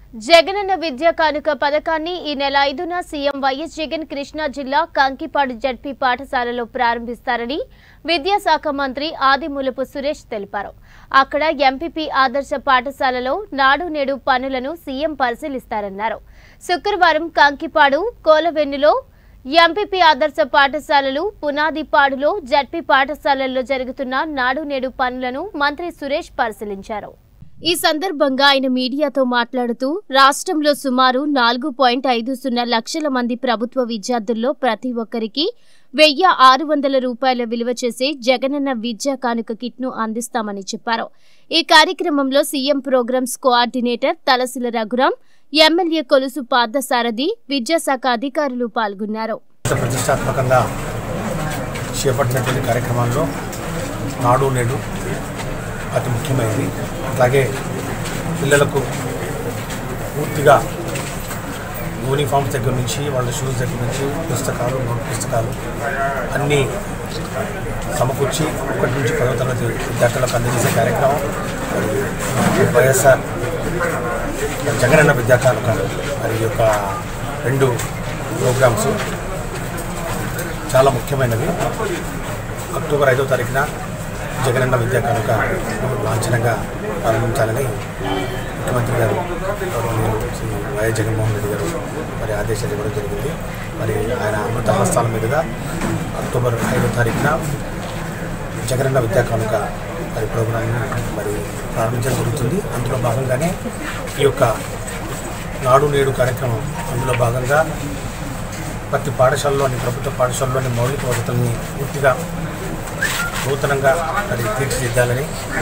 జగనన్న విద్యా కానుక పథకాన్ని ఈ నెల ఐదున సీఎం వైఎస్ జగన్ కృష్ణా జిల్లా కంకిపాడు జడ్పీ పాఠశాలలో ప్రారంభిస్తారని విద్యాశాఖ మంత్రి ఆదిమూలపు సురేష్ తెలిపారు అక్కడ ఎంపీపీ ఆదర్శ పాఠశాలలో నాడు నేడు పనులను సీఎం పరిశీలిస్తారన్నారు శుక్రవారం కంకిపాడు కోలవెన్నులో ఎంపీపీ ఆదర్శ పాఠశాలలు పునాదిపాడులో జడ్పీ పాఠశాలల్లో జరుగుతున్న నాడు నేడు పనులను మంత్రి సురేష్ పరిశీలించారు ఈ సందర్భంగా ఆయన మీడియాతో మాట్లాడుతూ రాష్ట్రంలో సుమారు నాలుగు పాయింట్ ఐదు సున్నా లక్షల మంది ప్రభుత్వ విద్యార్థుల్లో ప్రతి ఒక్కరికి వెయ్యి ఆరు వందల రూపాయల విలువ చేసే జగనన్న విద్యా కానుక కిట్ను అందిస్తామని చెప్పారు ఈ కార్యక్రమంలో CM programmes coordinator Talasila Raghuram MLA Kolusu Parthasarathi విద్యాశాఖ అధికారులు పాల్గొన్నారు ప్రతిష్టాత్మకంగా చేపట్టినటువంటి కార్యక్రమాల్లో నాడు నేడు అతి ముఖ్యమైనది అలాగే పిల్లలకు పూర్తిగా యూనిఫామ్స్ దగ్గర నుంచి వాళ్ళ షూస్ దగ్గర నుంచి పుస్తకాలు నోట్ పుస్తకాలు అన్నీ సమకూర్చి ఒకటి నుంచి పదవ తరగతి విద్యార్థులకు అందజేసే కార్యక్రమం మరి వైఎస్ఆర్ జగనన్న విద్యా కానుక మరి ఈ యొక్క రెండు ప్రోగ్రామ్స్ చాలా ముఖ్యమైనవి అక్టోబర్ ఐదో తారీఖున జగనన్న విద్యా కానుక లాంఛనంగా ప్రారంభించాలని ముఖ్యమంత్రి గారు గౌరవనీయులు శ్రీ వైఎస్ జగన్మోహన్ రెడ్డి గారు మరి ఆదేశాలు ఇవ్వడం జరిగింది మరి ఆయన అమృత హస్తాల మీదుగా అక్టోబర్ ఐదో తారీఖున జగనన్న విద్యా కానుక మరి ప్రోగ్రాంను మరి ప్రారంభించడం జరుగుతుంది అందులో భాగంగానే ఈ యొక్క నాడు నేడు కార్యక్రమం అందులో భాగంగా ప్రతి పాఠశాలలోని ప్రభుత్వ పాఠశాలలోని మౌలిక వసతుల్ని పూర్తిగా నూతనంగా మరి తీర్చిదిద్దాలని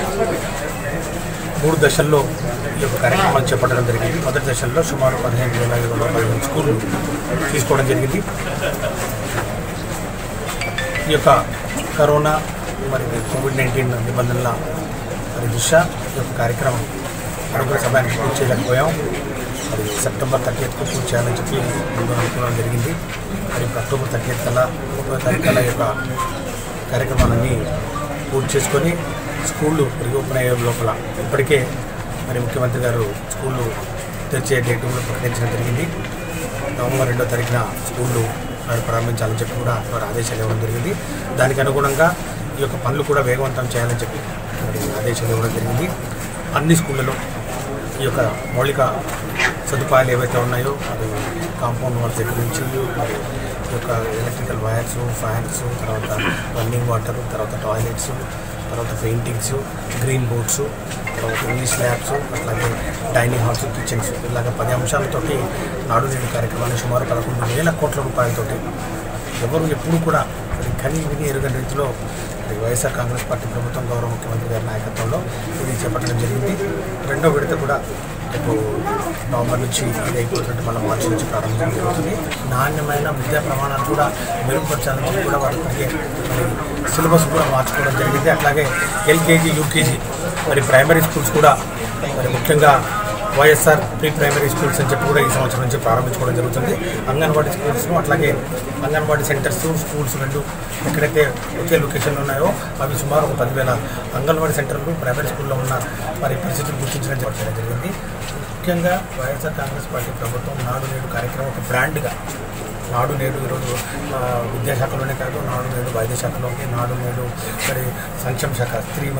మూడు దశల్లో ఈ యొక్క కార్యక్రమాలు చేపట్టడం జరిగింది మొదటి దశల్లో సుమారు పదిహేను వేల ఐదు వందల పదిహేను స్కూళ్ళు తీసుకోవడం జరిగింది ఈ యొక్క కరోనా మరి కోవిడ్ నైన్టీన్ నిబంధనల మరి దృష్ట్యా ఈ యొక్క కార్యక్రమం అనుకున్న సమయానికి పూర్తి చేయలేకపోయాం మరి సెప్టెంబర్ థర్టీ ఎయిత్కు పూర్తి చేయాలని చెప్పి ముందు అనుకోవడం జరిగింది మరి ఇప్పుడు అక్టోబర్ థర్టీ ఎయిత్ కల్లా ముప్పై తారీఖు కల్లా ఈ యొక్క కార్యక్రమాలన్నీ పూర్తి చేసుకొని స్కూళ్ళు రీఓపెన్ అయ్యే లోపల ఇప్పటికే మరి ముఖ్యమంత్రి గారు స్కూళ్ళు తెరిచే డేట్ కూడా ప్రకటించడం జరిగింది నవంబర్ రెండో తారీఖున స్కూళ్ళు వారు ప్రారంభించాలని చెప్పి కూడా వారు ఆదేశాలు ఇవ్వడం జరిగింది దానికి అనుగుణంగా ఈ యొక్క పనులు కూడా వేగవంతం చేయాలని చెప్పి మరి ఆదేశాలు ఇవ్వడం జరిగింది అన్ని స్కూళ్ళలో ఈ యొక్క మౌలిక సదుపాయాలు ఏవైతే ఉన్నాయో అది కాంపౌండ్ వాల్స్ దగ్గర నుంచి మరి ఈ యొక్క ఎలక్ట్రికల్ వైర్స్ ఫ్యాన్స్ తర్వాత రన్నింగ్ వాటర్ తర్వాత టాయిలెట్స్ తర్వాత పెయింటింగ్స్ గ్రీన్ బోర్డ్స్ తర్వాత ఇంగ్లీష్ ల్యాబ్స్ అట్లాగే డైనింగ్ హాల్స్ కిచెన్స్ ఇలాగ పది అంశాలతోటి నాడు నేడు కార్యక్రమాన్ని సుమారు పదకొండు వేల కోట్ల రూపాయలతోటి ఎవరు ఎప్పుడు కూడా మరి కని విని ఎరుగని రీతిలో మరి వైఎస్ఆర్ కాంగ్రెస్ పార్టీ ప్రభుత్వం గౌరవ ముఖ్యమంత్రి గారి నాయకత్వంలో ఇది చేపట్టడం జరిగింది రెండో విడత కూడా రేపు నవంబర్ నుంచి ఇది అయిపోతున్నట్టు మళ్ళీ మార్చి నుంచి ప్రారంభించడం జరుగుతుంది నాణ్యమైన విద్యా ప్రమాణాలు కూడా మెరుగుపరచాలని చెప్పి కూడా వారు ఇప్పటికే మరి సిలబస్ కూడా మార్చుకోవడం జరిగింది అట్లాగే ఎల్కేజీ యూకేజీ మరి ప్రైమరీ స్కూల్స్ కూడా మరి ముఖ్యంగా వైఎస్ఆర్ ప్రీ ప్రైమరీ స్కూల్స్ అని చెప్పి కూడా ఈ సంవత్సరం నుంచి ప్రారంభించుకోవడం జరుగుతుంది అంగన్వాడీ స్కూల్స్ను అట్లాగే అంగన్వాడీ సెంటర్స్ స్కూల్స్ రెండు ఎక్కడైతే ఒకే లొకేషన్లో ఉన్నాయో అవి సుమారు ఒక పదివేల అంగన్వాడీ సెంటర్లు ప్రైమరీ స్కూల్లో ఉన్న మరి పరిస్థితులు గుర్తించడం జరగడం జరిగింది ముఖ్యంగా వైఎస్ఆర్ కాంగ్రెస్ పార్టీ ప్రభుత్వం నాడు నేడు కార్యక్రమం ఒక బ్రాండ్గా నాడు నేడు ఈరోజు ఆ, విద్యాశాఖలోనే కాదు నాడు నేడు వైద్య శాఖలోకి నాడు నేడు మరి సంక్షేమ శాఖ స్త్రీ